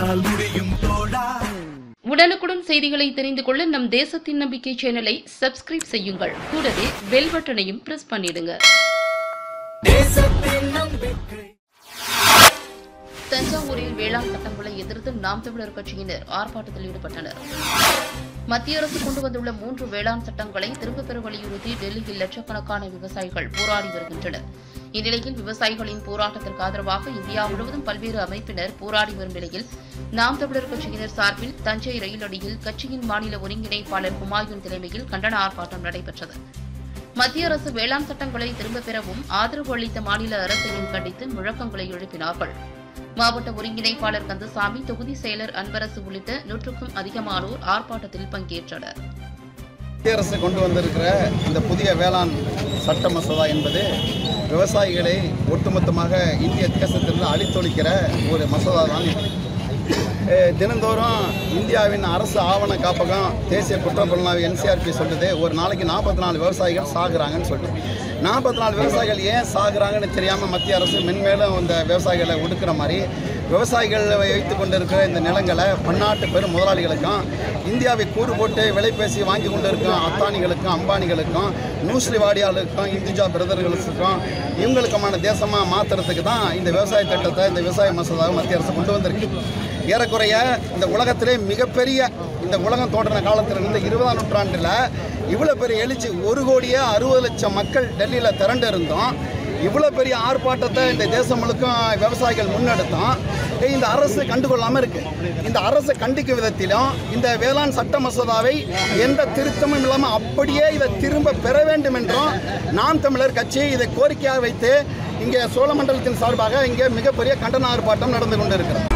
உன்னால் முடியும் தோழா உடனுக்குடன் செய்திகளை தெரிந்து கொள்ள நம் தேசத்தின் நம்பிக்கை சேனலை சப்ஸ்கிரைப் செய்யுங்கள் கூடவே பெல் பட்டனையும் பிரஸ் பண்ணிடுங்க தேசத்தின் நம்பிக்கை தஞ்சாவூரில் வேளாண் சட்டங்களை எதிர்த்து நாம் தமிழர் கட்சியினர் ஆர்ப்பாட்டத்தில் ஈடுபட்டனர் மத்திய அரசு கொண்டு வந்துள்ள மூன்று வேளாண் சட்டங்களை திரும்பப் பெற வலியுறுத்தி டெல்லியில் லட்சக்கணக்கான விவசாயிகள் போராடி வருகின்றனர் இந்நிலையில் விவசாயிகளின் போராட்டத்திற்கு ஆதரவாக இந்தியா முழுவதும் பல்வேறு அமைப்பினர் போராடி வரும் நிலையில் நாம் தமிழர் கட்சியினர் சார்பில் தஞ்சை ரயில் அடியில் கட்சியின் மாநில ஒருங்கிணைப்பாளர் ஹுமாயூன் தலைமையில் கண்டன ஆர்ப்பாட்டம் நடைபெற்றது மத்திய அரசு வேளாண் சட்டங்களை திரும்பப் பெறவும் ஆதரவு அளித்த மாநில அரசையும் கண்டித்து முழக்கங்களை எழுப்பினார்கள் மாவட்ட ஒருங்கிணைப்பாளர் கந்தசாமி தொகுதி செயலர் அன்பரசு உள்ளிட்ட நூற்றுக்கும் அதிகமானோர் ஆர்ப்பாட்டத்தில் பங்கேற்றனர் மத்திய அரசு கொண்டு வந்திருக்கிற இந்த புதிய வேளாண் சட்ட மசோதா என்பது விவசாயிகளை ஒட்டுமொத்தமாக இந்திய தேசத்திலிருந்து அழித்தொழிக்கிற ஒரு மசோதா தான் இது. அஹ் தினந்தோறும் இந்தியாவின் அரசு ஆவண காப்பகம் தேசிய குற்றப்புலனாய்வு என்சிஆர்பி சொல்லுது ஒரு நாளைக்கு நாற்பத்தி நாலு விவசாயிகள் சாகுறாங்கன்னு சொல்லுது நாற்பத்தி நாலு விவசாயிகள் ஏன் சாகுறாங்கன்னு தெரியாமல் மத்திய அரசு மென்மேலும் இந்த விவசாயிகளை ஒடுக்குற மாதிரி விவசாயிகள் வைத்து கொண்டிருக்கிற இந்த நிலங்களை பன்னாட்டு பெரும் முதலாளிகளுக்கும் இந்தியாவை கூறு போட்டு விலை பேசி வாங்கி கொண்டு இருக்கும் அத்தானிகளுக்கும் அம்பானிகளுக்கும் நூஸ்லி வாடியாளுக்கும் இந்துஜா பிரதர்களுக்கும் இவங்களுக்குமான தேசமாக மாற்றுறதுக்கு தான் இந்த விவசாய திட்டத்தை இந்த விவசாய மசோதாவை மத்திய அரசு கொண்டு வந்திருக்கு ஏறக்குறைய இந்த உலகத்திலே மிகப்பெரிய இந்த உலகம் தோன்றின காலத்தில் இருந்த இருபதாம் நூற்றாண்டில் இவ்வளோ பெரிய எழுச்சி ஒரு கோடியே அறுபது லட்சம் மக்கள் டெல்லியில் திரண்டு இருந்தோம் இவ்வளோ பெரிய ஆர்ப்பாட்டத்தை இந்த தேசம் முழுக்கும் விவசாயிகள் முன்னெடுத்தோம் இந்த அரசு கண்டுகொள்ளாமல் இருக்கு இந்த அரசு கண்டிக்கும் விதத்திலும் இந்த வேளாண் சட்ட மசோதாவை எந்த திருத்தமும் இல்லாமல் அப்படியே இதை திரும்ப பெற வேண்டும் என்றும் நாம் தமிழர் கட்சி இதை கோரிக்கையாக வைத்து இங்கே சோழமண்டலத்தின் சார்பாக இங்கே மிகப்பெரிய கண்டன ஆர்ப்பாட்டம் நடந்து கொண்டிருக்கிறது